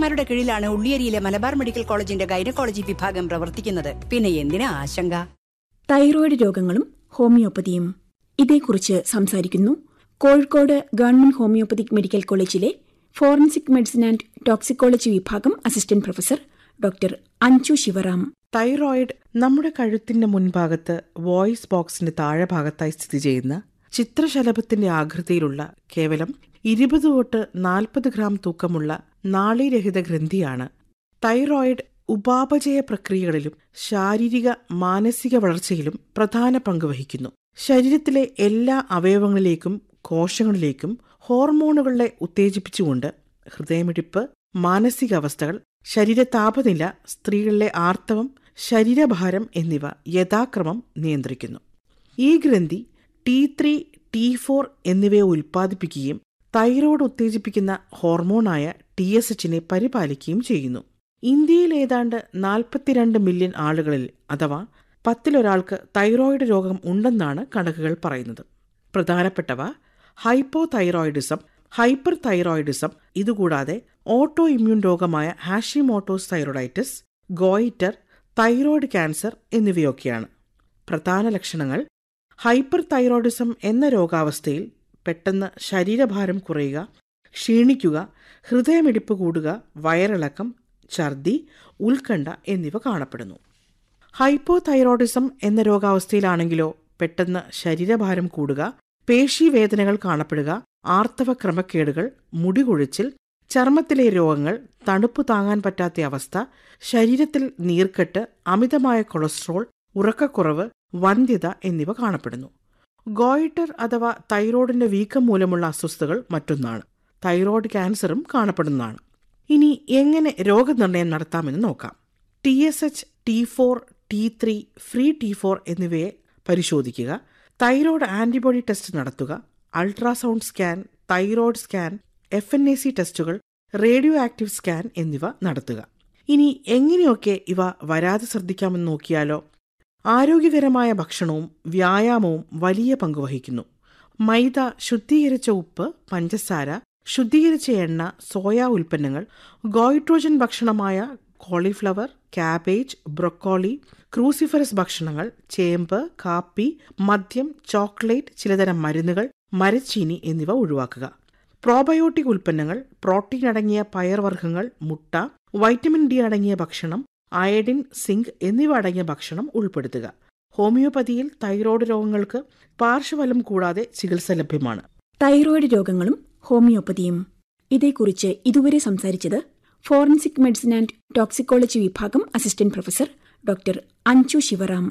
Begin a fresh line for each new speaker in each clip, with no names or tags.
ഡോക്ടർമാരുടെ കീഴിലാണ് ഉള്ളിയേരിയിലെ മലബാർ മെഡിക്കൽ കോളേജിന്റെ ഗൈനക്കോളജി വിഭാഗം പ്രവർത്തിക്കുന്നത് പിന്നെ എന്തിനാ ആശങ്ക
തൈറോയ്ഡ് രോഗങ്ങളും ഹോമിയോപ്പതിയും ഇതേക്കുറിച്ച് സംസാരിക്കുന്നു കോഴിക്കോട് ഗവൺമെന്റ് ഹോമിയോപ്പതിക് മെഡിക്കൽ കോളേജിലെ ഫോറൻസിക് മെഡിസിൻ ആൻഡ് ടോക്സിക്കോളജി വിഭാഗം assistant professor doctor Anju Sivaram
thyroid നമ്മുടെ കഴുത്തിന്റെ മുൻഭാഗത്ത് വോയിസ് ബോക്സിന്റെ താഴെ ഭാഗത്തായി സ്ഥിതി ചെയ്യുന്ന ചിത്രശലഭത്തിന്റെ ആകൃതിയിലുള്ള കേവലം ഇരുപത് തൊട്ട് നാൽപ്പത് ഗ്രാം തൂക്കമുള്ള നാളീരഹിത ഗ്രന്ഥിയാണ് തൈറോയിഡ് ഉപാപചയ പ്രക്രിയകളിലും ശാരീരിക മാനസിക വളർച്ചയിലും പ്രധാന പങ്ക് വഹിക്കുന്നു ശരീരത്തിലെ എല്ലാ അവയവങ്ങളിലേക്കും കോശങ്ങളിലേക്കും ഹോർമോണുകളെ ഉത്തേജിപ്പിച്ചുകൊണ്ട് ഹൃദയമിടിപ്പ് മാനസികാവസ്ഥകൾ ശരീര താപനില സ്ത്രീകളിലെ ആർത്തവം ശരീരഭാരം എന്നിവ യഥാക്രമം നിയന്ത്രിക്കുന്നു ഈ ഗ്രന്ഥി ടി ത്രീ ടി ഫോർ എന്നിവയെ ഉൽപ്പാദിപ്പിക്കുകയും തൈറോയ്ഡ് ഉത്തേജിപ്പിക്കുന്ന ഹോർമോണായ ടി എസ് എച്ചിനെ പരിപാലിക്കുകയും ചെയ്യുന്നു ഇന്ത്യയിൽ ഏതാണ്ട് നാൽപ്പത്തിരണ്ട് മില്യൺ ആളുകളിൽ അഥവാ പത്തിലൊരാൾക്ക് തൈറോയിഡ് രോഗം ഉണ്ടെന്നാണ് കണക്കുകൾ പറയുന്നത് പ്രധാനപ്പെട്ടവ ഹൈപ്പോ തൈറോയിഡിസം ഹൈപ്പർ തൈറോയിഡിസം ഇതുകൂടാതെ ഓട്ടോ ഇമ്മ്യൂൺ രോഗമായ Hashimoto's thyroiditis goitre thyroid cancer എന്നിവയൊക്കെയാണ് പ്രധാന ലക്ഷണങ്ങൾ ഹൈപ്പർ തൈറോയിഡിസം എന്ന രോഗാവസ്ഥയിൽ പെട്ടെന്ന് ശരീരഭാരം കുറയുക ക്ഷീണിക്കുക ഹൃദയമിടിപ്പ് കൂടുക വയറിളക്കം ഛർദി ഉത്കണ്ഠ എന്നിവ കാണപ്പെടുന്നു ഹൈപ്പോ തൈറോയിഡിസം എന്ന രോഗാവസ്ഥയിലാണെങ്കിലോ പെട്ടെന്ന് ശരീരഭാരം കൂടുക പേശീവേദനകൾ കാണപ്പെടുക ആർത്തവ ക്രമക്കേടുകൾ മുടികൊഴിച്ചിൽ ചർമ്മത്തിലെ രോഗങ്ങൾ തണുപ്പ് താങ്ങാൻ പറ്റാത്ത അവസ്ഥ ശരീരത്തിൽ നീർക്കെട്ട് അമിതമായ കൊളസ്ട്രോൾ ഉറക്കക്കുറവ് വന്ധ്യത എന്നിവ കാണപ്പെടുന്നു ഗോയിറ്റർ അഥവാ തൈറോയിഡിന്റെ വീക്കം മൂലമുള്ള അസ്വസ്ഥതകൾ മറ്റൊന്നാണ് തൈറോയ്ഡ് ക്യാൻസറും കാണപ്പെടുന്നതാണ് ഇനി എങ്ങനെ രോഗനിർണയം നടത്താമെന്ന് നോക്കാം T S H T four T three free T four എന്നിവയെ പരിശോധിക്കുക തൈറോയ്ഡ് ആന്റിബോഡി ടെസ്റ്റ് നടത്തുക ultrasound scan thyroid scan F N A C ടെസ്റ്റുകൾ റേഡിയോ ആക്റ്റീവ് സ്കാൻ എന്നിവ നടത്തുക ഇനി എങ്ങനെയൊക്കെ ഇവ വരാതെ ശ്രദ്ധിക്കാമെന്ന് നോക്കിയാലോ ആരോഗ്യകരമായ ഭക്ഷണവും വ്യായാമവും വലിയ പങ്ക് വഹിക്കുന്നു മൈദ ശുദ്ധീകരിച്ച ഉപ്പ് പഞ്ചസാര ശുദ്ധീകരിച്ച എണ്ണ സോയ ഉൽപ്പന്നങ്ങൾ ഗോയിട്രോജൻ ഭക്ഷണമായ കോളിഫ്ലവർ കാബേജ് ബ്രൊക്കോളി ക്രൂസിഫറസ് ഭക്ഷണങ്ങൾ ചേമ്പ് കാപ്പി മദ്യം ചോക്ലേറ്റ് ചിലതരം മരുന്നുകൾ മരച്ചീനി എന്നിവ ഒഴിവാക്കുക പ്രോബയോട്ടിക് ഉൽപ്പന്നങ്ങൾ പ്രോട്ടീൻ അടങ്ങിയ പയർവർഗ്ഗങ്ങൾ മുട്ട വൈറ്റമിൻ ഡി അടങ്ങിയ ഭക്ഷണം അയഡിൻ സിങ്ക് എന്നിവ അടങ്ങിയ ഭക്ഷണം ഉൾപ്പെടുത്തുക ഹോമിയോപ്പതിയിൽ തൈറോയ്ഡ് രോഗങ്ങൾക്ക് പാർശ്വഫലം കൂടാതെ ചികിത്സ ലഭ്യമാണ്
തൈറോയ്ഡ് രോഗങ്ങളും ഹോമിയോപ്പതിയും ഇതേക്കുറിച്ച് ഇതുവരെ സംസാരിച്ചത് ഫോറൻസിക് മെഡിസിൻ ആൻഡ് ടോക്സിക്കോളജി വിഭാഗം assistant professor doctor Anju Sivaram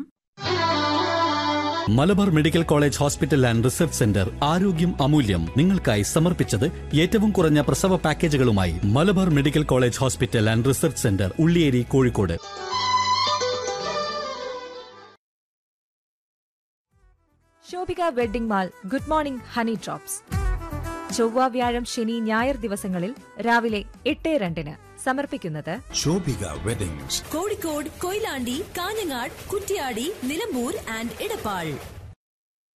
Malabar medical college hospital and research centre ആരോഗ്യം അമൂല്യം നിങ്ങൾക്കായി സമർപ്പിച്ചത് ഏറ്റവും കുറഞ്ഞ പ്രസവ പാക്കേജുകളുമായി Malabar medical college hospital and research centre Ulliyeri Kozhikode
Shobhika wedding mall good morning honey drops ചൊവ്വ വ്യാഴം ശനി ഞായർ ദിവസങ്ങളിൽ രാവിലെ എട്ട് രണ്ടിന് സമർപ്പിക്കുന്നത്
ശോഭിക വെഡിങ്സ്
കോഴിക്കോട് കൊയിലാണ്ടി കാഞ്ഞങ്ങാട് കുറ്റ്യാടി നിലമ്പൂർ ആൻഡ് ഇടപ്പാൾ